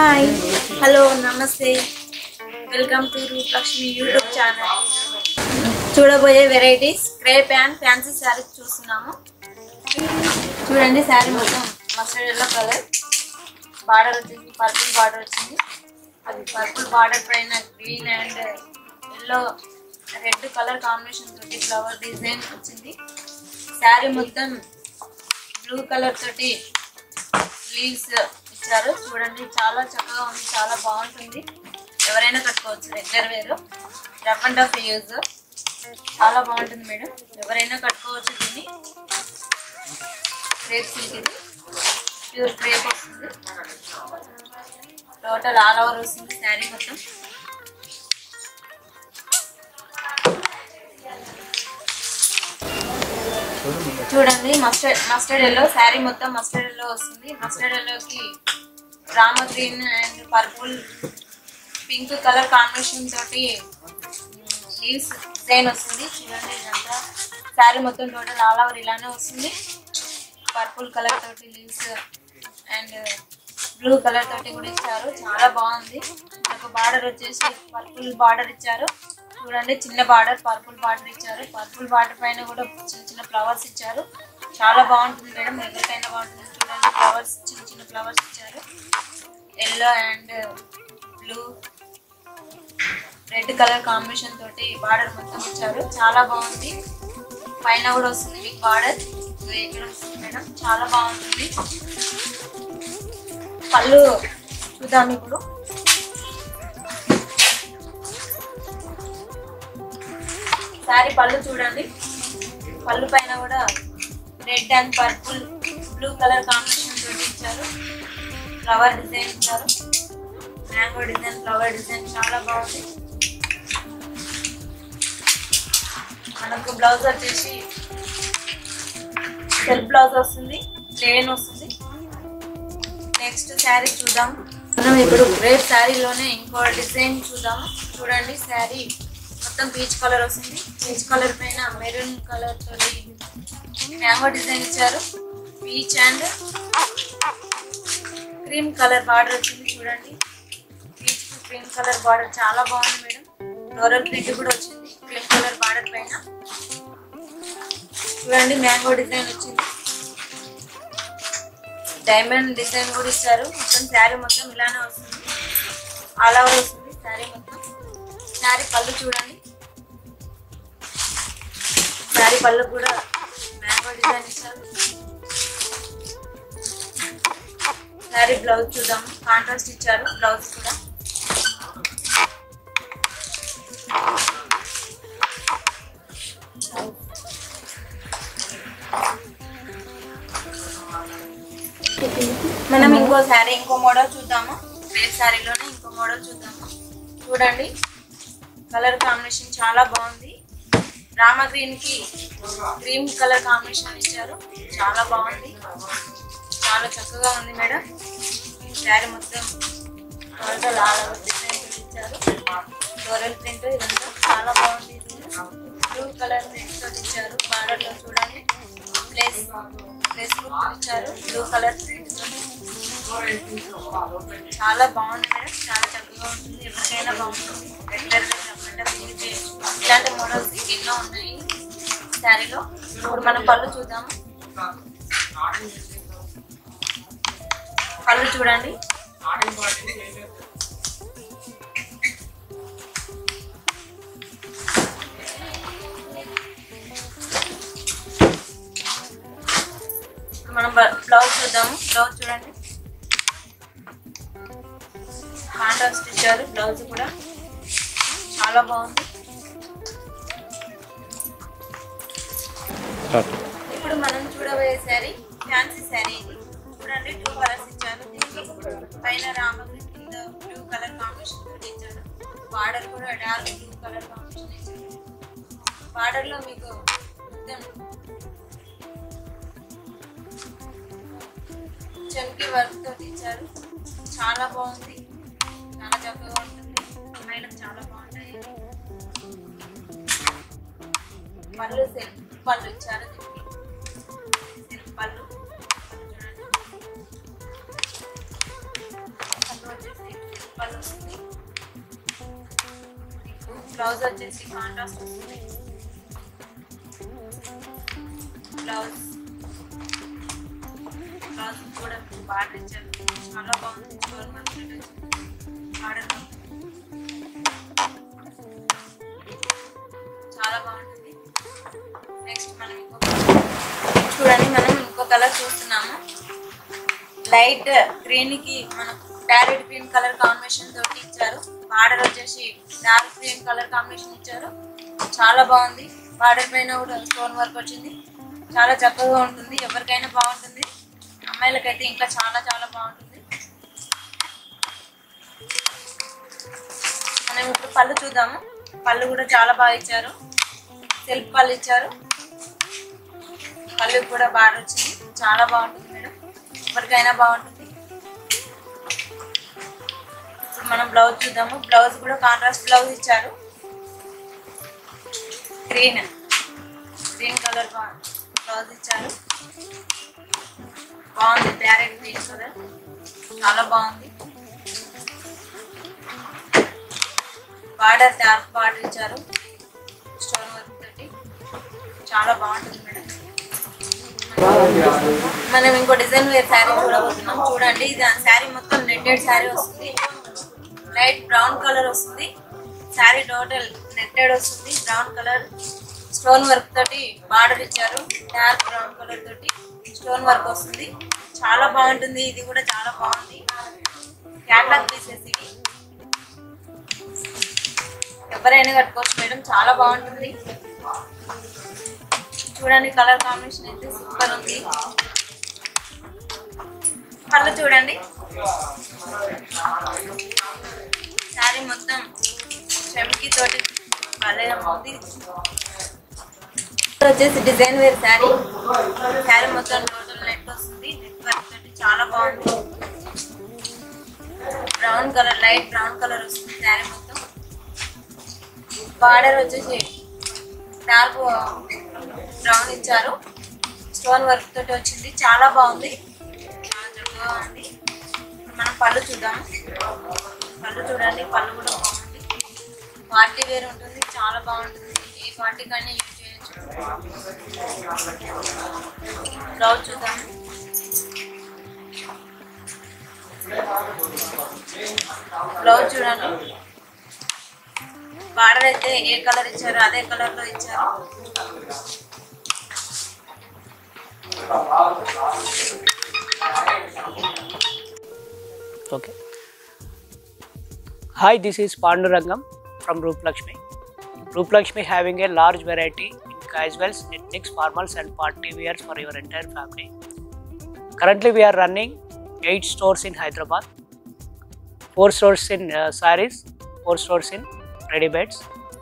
Hi hello నమస్తే welcome to Roop Lakshmi YouTube channel చూడబోయే varieties crepe and fancy saris చూస్తున్నాము చూడండి శారీ మొత్తం మస్టర్డ్ ఎల్లో కలర్ బార్డర్ వచ్చేసి పర్పుల్ బార్డర్ వచ్చింది అది పర్పుల్ బార్డర్ పైన green and yellow red colour combination తోటి ఫ్లవర్ డిజైన్ వచ్చింది శారీ మొత్తం బ్లూ కలర్ తోటి లీవ్స్ ఇచ్చారు చూడండి చాలా చక్కగా ఉంది చాలా బాగుంటుంది ఎవరైనా కట్టుకోవచ్చు రెగ్యులర్ వేరు రఫ్ అండ్ టఫ్ యూజ్ చాలా బాగుంటుంది మేడం ఎవరైనా కట్టుకోవచ్చు దీన్ని క్రేప్ సిల్క్ ఇది ప్యూర్ క్రేప్ వస్తుంది టోటల్ ఆల్ ఓవర్ వస్తుంది శారీ మొత్తం చూడండి మస్టర్డ్ మస్టర్డ్ ఎల్లో శారీ మొత్తం మస్టర్డ్ ఎల్లో వస్తుంది మస్టర్డ్ ఎల్లోకి Rama green and purple pink colour combination తోటి లీవ్స్ డిజైన్ వస్తుంది చూడండి ఇదంతా శారీ మొత్తం టోటల్ ఆల్ ఓవర్ ఇలానే వస్తుంది పర్పుల్ కలర్ తోటి లీవ్స్ అండ్ బ్లూ కలర్ తోటి కూడా ఇచ్చారు చాలా బాగుంది ఒక బార్డర్ వచ్చేసి పర్పుల్ బార్డర్ ఇచ్చారు చూడండి చిన్న బార్డర్ పర్పుల్ బార్డర్ ఇచ్చారు పర్పుల్ బార్డర్ పైన కూడా చిన్న చిన్న ఫ్లవర్స్ ఇచ్చారు చాలా బాగుంటుంది మేడం ఎవరికైనా బాగుంటుంది చూడండి ఫ్లవర్స్ చిన్న చిన్న ఫ్లవర్స్ ఇచ్చారు yellow and blue red colour combination తోటి బార్డర్ మొత్తం ఇచ్చారు చాలా బాగుంది పైన కూడా వస్తుంది మీకు బార్డర్ ఇక్కడ వస్తుంది మేడం చాలా బాగుంటుంది పళ్ళు చూద్దాం ఇప్పుడు శారీ పళ్ళు చూడండి పళ్ళు పైన కూడా red and purple blue colour combination తోటి ఇచ్చారు ఫ్లవర్ డిజైన్ ఇచ్చారు మ్యాంగో డిజైన్ ఫ్లవర్ డిజైన్ చాలా బాగుంది మనకు బ్లౌజ్ వచ్చేసి సెల్ఫ్ బ్లౌజ్ వస్తుంది ప్లేన్ వస్తుంది నెక్స్ట్ శారీ చూద్దాం మనం ఇప్పుడు గ్రేప్ శారీలోనే ఇంకో డిజైన్ చూద్దాం చూడండి శారీ మొత్తం పీచ్ కలర్ వస్తుంది పీచ్ కలర్ పైన మెరూన్ కలర్ తోటి మ్యాంగో డిజైన్ ఇచ్చారు peach and cream colour border వచ్చింది చూడండి పీచ్ క్రీమ్ కలర్ బార్డర్ చాలా బాగుంది మేడం ఫ్లోరల్ ప్రింట్ కూడా వచ్చింది క్రీమ్ కలర్ బార్డర్ పైన చూడండి మ్యాంగో డిజైన్ వచ్చింది డైమండ్ డిజైన్ కూడా ఇచ్చారు మొత్తం శారీ మొత్తం ఇలానే వస్తుంది ఆల్ ఓవర్ వస్తుంది శారీ మొత్తం శారీ పళ్ళు చూడండి శారీ పళ్ళు కూడా మ్యాంగో డిజైన్ ఇచ్చారు శారీ బ్లౌజ్ చూద్దాం కాంట్రాస్ట్ ఇచ్చారు బ్లౌజ్ కూడా మనం ఇంకో శారీ ఇంకో మోడల్ చూద్దాము రేట్ శారీలోనే ఇంకో మోడల్ చూద్దాము చూడండి కలర్ కాంబినేషన్ చాలా బాగుంది రామ గ్రీన్ కి క్రీమ్ కలర్ కాంబినేషన్ ఇచ్చారు చాలా బాగుంది చాలా చక్కగా ఉంది మేడం శారీ మొత్తం టోటల్ ఆల్ ఓవర్ డిజైన్ ఇచ్చారు ఫ్లోరల్ ప్రింట్ ఇదంతా చాలా బాగుంది బ్లూ కలర్ ప్రింట్ తోటి ఇచ్చారు బార్డర్ లో చూడండి ప్లేస్ ప్లేస్ ఇచ్చారు బ్లూ కలర్ ప్రింట్ తోటి చాలా బాగుంది మేడం చాలా చక్కగా ఉంటుంది ఎవరికైనా బాగుంటుంది రెగ్యులర్ ఇలాంటి మోడల్స్ ఎన్నో ఉన్నాయి శారీలో ఇప్పుడు మనం పళ్ళు చూద్దాము పళ్ళు చూడండి ఇప్పుడు మనం బ్లౌజ్ చూద్దాము బ్లౌజ్ చూడండి కాంట్రాస్ట్ ఇచ్చారు బ్లౌజ్ కూడా చాలా బాగుంది ఇప్పుడు మనం చూడబోయే శారీ ఫ్యాన్సీ శారీ ఇది చూడండి టూ కలర్స్ ఇచ్చారు దీనికి పైన రామగ్రీన్ కింద బ్లూ కలర్ కాంబినేషన్ తోటి ఇచ్చారు బార్డర్ కూడా డార్క్ బ్లూ కలర్ కాంబినేషన్ ఇచ్చారు బార్డర్ లో మీకు మొత్తం చమ్కి వర్క్ తోటి ఇచ్చారు చాలా బాగుంది చాలా చక్కగా ఉంటుంది అమ్మాయిలకు చాలా బాగుంటాయి పళ్ళు సెల్ఫ్ పళ్ళు ఇచ్చారు దీనికి సెల్ఫ్ పళ్ళు పళ్ళు చూడండి పళ్ళు వచ్చేసి పళ్ళు వస్తుంది బ్లౌజ్ వచ్చేసి కాంట్రాస్ట్ వస్తుంది బ్లౌజ్ బ్లౌజ్ కూడా బాగా ఇచ్చారు చాలా బాగుంది స్టోర్ మార్కెట్ ఆర్డర్ చాలా బాగుంటుంది నెక్స్ట్ మనం ఇంకొక చూడండి మనం ఇంకో కలర్ చూస్తున్నాము లైట్ గ్రీన్ కి మనకు ప్యారెట్ గ్రీన్ కలర్ కాంబినేషన్ తోటి ఇచ్చారు బార్డర్ వచ్చేసి డార్క్ గ్రీన్ కలర్ కాంబినేషన్ ఇచ్చారు చాలా బాగుంది బార్డర్ పైన కూడా స్టోన్ వర్క్ వచ్చింది చాలా చక్కగా ఉంటుంది ఎవరికైనా బాగుంటుంది అమ్మాయిలకైతే ఇంకా చాలా చాలా బాగుంటుంది మనం ఇప్పుడు పళ్ళు చూద్దాము పళ్ళు కూడా చాలా బాగా ఇచ్చారు సెల్ఫ్ పళ్ళు ఇచ్చారు పళ్ళు కూడా బాగా వచ్చింది చాలా బాగుంటుంది మేడం ఎవరికైనా బాగుంటుంది ఇప్పుడు మనం బ్లౌజ్ చూద్దాము బ్లౌజ్ కూడా కాంట్రాస్ట్ బ్లౌజ్ ఇచ్చారు గ్రీన్ గ్రీన్ కలర్ బ్లౌజ్ ఇచ్చారు బాగుంది ప్యారెట్ గ్రీన్ కలర్ చాలా బాగుంది బార్డర్ డార్క్ బార్డర్ ఇచ్చారు స్టోన్ వర్క్ తోటి చాలా బాగుంటుంది మేడం మనం ఇంకో డిజైన్ వేర్ శారీ చూడబోతున్నాం చూడండి ఇది శారీ మొత్తం నెట్టెడ్ శారీ వస్తుంది లైట్ బ్రౌన్ కలర్ వస్తుంది శారీ టోటల్ నెట్టెడ్ వస్తుంది బ్రౌన్ కలర్ స్టోన్ వర్క్ తోటి బార్డర్ ఇచ్చారు డార్క్ బ్రౌన్ కలర్ తోటి స్టోన్ వర్క్ వస్తుంది చాలా బాగుంటుంది ఇది కూడా చాలా బాగుంది క్యాట్లాగ్ పీసెస్ ఇవి ఎవరైనా కట్టుకోవచ్చు మేడం చాలా బాగుంటుంది చూడండి కలర్ కాంబినేషన్ అయితే సూపర్ ఉంది కళ్ళు చూడండి శారీ మొత్తం చెమ్కి తోటి భలే ఉంది ఇది వచ్చేసి డిజైన్ వేర్ శారీ శారీ మొత్తం టోటల్ నెట్ వస్తుంది నెట్ వర్క్ తోటి చాలా బాగుంది brown colour light brown colour వస్తుంది శారీ మొత్తం బార్డర్ వచ్చేసి డార్క్ బ్రౌన్ ఇచ్చారు స్టోన్ వర్క్ తోటి వచ్చింది చాలా బాగుంది చాలా చక్కగా ఉంది ఇప్పుడు మనం పళ్ళు చూద్దాం పళ్ళు చూడండి పళ్ళు కూడా బాగుంది పార్టీ వేర్ ఉంటుంది చాలా బాగుంటుంది ఏ పార్టీ కానీ యూజ్ చేయొచ్చు బ్లౌజ్ చూద్దాం బ్లౌజ్ చూడండి బార్డర్ అయితే ఏ కలర్ ఇచ్చారో అదే కలర్ లో ఇచ్చారు Okay. Hi, this is Pandurangam from Roop Lakshmi. Roop Lakshmi having a large variety in casuals, ethnics, formals, and party wears for your entire family. Currently, we are running eight stores in Hyderabad, four stores in uh, sarees, four stores in ready beds.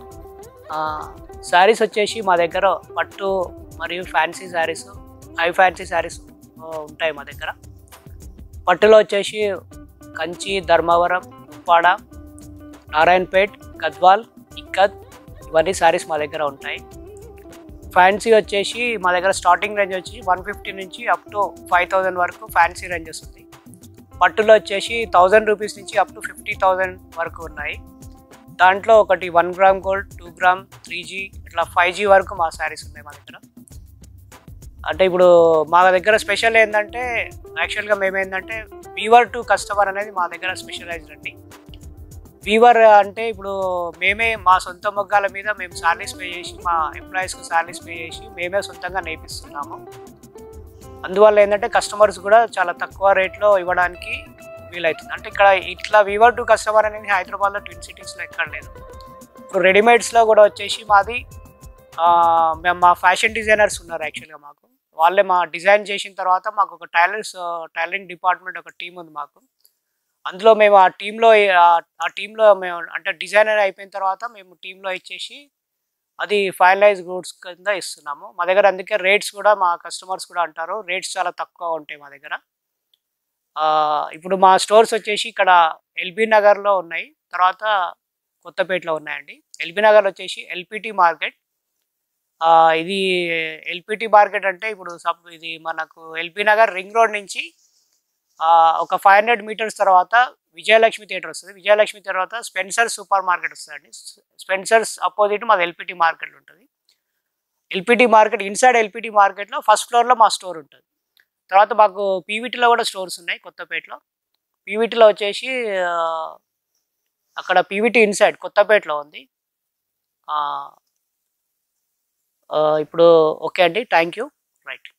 Saris వచ్చేసి మా దగ్గర పట్టు మరియు fancy sarees high fancy sarees ఉంటాయి మా దగ్గర పట్టులో వచ్చేసి కంచి ధర్మవరం ఉప్పాడ నారాయణపేట్ గద్వాల్ ఇక్కత్ ఇవన్నీ శారీస్ మా దగ్గర ఉంటాయి ఫ్యాన్సీ వచ్చేసి మా దగ్గర స్టార్టింగ్ రేంజ్ వచ్చి వన్ ఫిఫ్టీ నుంచి అప్ టు ఫైవ్ థౌజండ్ వరకు ఫ్యాన్సీ రేంజ్ వస్తుంది పట్టులో వచ్చేసి థౌజండ్ రూపీస్ నుంచి అప్ టు ఫిఫ్టీ థౌజండ్ వరకు ఉన్నాయి దాంట్లో ఒకటి one gram gold two gram three G ఇట్లా ఫైవ్ జీ వరకు మా శారీస్ ఉన్నాయి మా దగ్గర అంటే ఇప్పుడు మా దగ్గర స్పెషల్ ఏంటంటే యాక్చువల్గా మేము ఏంటంటే వీవర్ టు కస్టమర్ అనేది మా దగ్గర స్పెషలైజ్డ్ అండి వీవర్ అంటే ఇప్పుడు మేమే మా సొంత మొగ్గాల మీద మేము శాలరీస్ పే చేసి మా ఎంప్లాయీస్కి శాలరీస్ పే చేసి మేమే సొంతంగా నేర్పిస్తున్నాము అందువల్ల ఏంటంటే కస్టమర్స్ కూడా చాలా తక్కువ రేట్లో ఇవ్వడానికి వీలవుతుంది అంటే ఇక్కడ ఇట్లా వీవర్ టు కస్టమర్ అనేది హైదరాబాద్లో ట్విన్ సిటీస్లో ఎక్కడ లేదు ఇప్పుడు రెడీమేడ్స్లో కూడా వచ్చేసి మాది ఆ, మేము మా ఫ్యాషన్ డిజైనర్స్ ఉన్నారు యాక్చువల్గా మాకు వాళ్ళే మా డిజైన్ చేసిన తర్వాత మాకు ఒక టైలర్స్ టైలరింగ్ డిపార్ట్మెంట్ ఒక టీం ఉంది మాకు అందులో మేము ఆ టీంలో ఆ టీంలో మేము అంటే డిజైనర్ అయిపోయిన తర్వాత మేము టీంలో ఇచ్చేసి అది ఫైనలైజ్ గూడ్స్ కింద ఇస్తున్నాము మా దగ్గర అందుకే రేట్స్ కూడా మా కస్టమర్స్ కూడా అంటారు రేట్స్ చాలా తక్కువ ఉంటాయి మా దగ్గర ఆ, ఇప్పుడు మా స్టోర్స్ వచ్చేసి ఇక్కడ ఎల్బీ నగర్లో ఉన్నాయి తర్వాత కొత్తపేటలో ఉన్నాయండి ఎల్బీ నగర్ వచ్చేసి ఎల్పిటి మార్కెట్ ఆ, ఇది ఎల్పిటి మార్కెట్ అంటే ఇప్పుడు సబ్ ఇది మనకు ఎల్బీ నగర్ రింగ్ రోడ్ నుంచి ఆ, ఒక ఫైవ్ హండ్రెడ్ మీటర్స్ తర్వాత విజయలక్ష్మి థియేటర్ వస్తుంది విజయలక్ష్మి తర్వాత స్పెన్సర్ సూపర్ మార్కెట్ వస్తుందండి స్పెన్సర్స్ అపోజిట్ మాది ఎల్పిటి మార్కెట్ ఉంటుంది ఎల్పిటి మార్కెట్ ఇన్సైడ్ ఎల్పిటి మార్కెట్లో ఫస్ట్ ఫ్లోర్లో మా స్టోర్ ఉంటుంది తర్వాత మాకు పీవీటీలో కూడా స్టోర్స్ ఉన్నాయి కొత్తపేటలో పీవీటీలో వచ్చేసి ఆ, అక్కడ పీవీటీ ఇన్సైడ్ కొత్తపేటలో ఉంది ఆ, ఆ, ఇప్పుడు ఓకే అండి థ్యాంక్ యూ రైట్